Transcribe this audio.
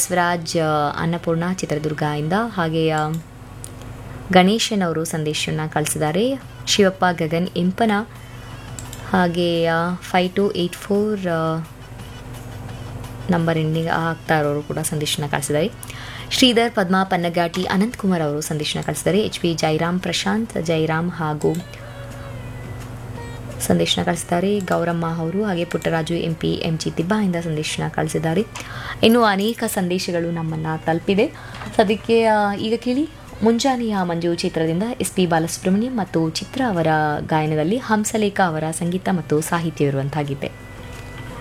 ಬಸವರಾಜ್ ಆ, ಅನ್ನಪೂರ್ಣ ಚಿತ್ರದುರ್ಗ ಇಂದ ಹಾಗೆ ಆ, ಗಣೇಶನ್ ಅವರು ಸಂದೇಶವನ್ನು ಕಳಿಸಿದ್ದಾರೆ ಶಿವಪ್ಪ ಗಗನ್ ಇಂಪನ ಹಾಗೆ five two eight four number ಎಂಡಿಂಗ್ ಆಗ್ತಾ ಇರೋರು ಕೂಡ ಸಂದೇಶನ ಕಳಿಸಿದ್ದಾರೆ ಶ್ರೀಧರ್ ಪದ್ಮಾ ಪನ್ನಗಾಟಿ ಅನಂತಕುಮಾರ್ ಅವರು ಸಂದೇಶನ ಕಳಿಸಿದ್ದಾರೆ ಎಚ್ ಪಿ ಜೈರಾಮ್ ಪ್ರಶಾಂತ್ ಜೈರಾಮ್ ಹಾಗೂ ಸಂದೇಶನ ಕಳಿಸಿದ್ದಾರೆ ಗೌರಮ್ಮ ಅವರು ಹಾಗೆ ಪುಟ್ಟರಾಜು ಎಂ ಪಿ ಎಂ ಜಿ ತಿಬ್ಬಾಯಿಂದ ಸಂದೇಶನ ಕಳಿಸಿದ್ದಾರೆ ಇನ್ನು ಅನೇಕ ಸಂದೇಶಗಳು ನಮ್ಮನ್ನು ತಲುಪಿದೆ ಸದ್ಯಕ್ಕೆ ಆ, ಈಗ ಕೇಳಿ ಮುಂಜಾನೆಯ ಮಂಜು ಚಿತ್ರದಿಂದ ಎಸ್ ಪಿ ಬಾಲಸುಬ್ರಹ್ಮಣ್ಯಂ ಮತ್ತು ಚಿತ್ರ ಅವರ ಗಾಯನದಲ್ಲಿ ಹಂಸಲೇಖ ಅವರ ಸಂಗೀತ ಮತ್ತು ಸಾಹಿತ್ಯವಿರುವಂತಹ ಗೀತೆ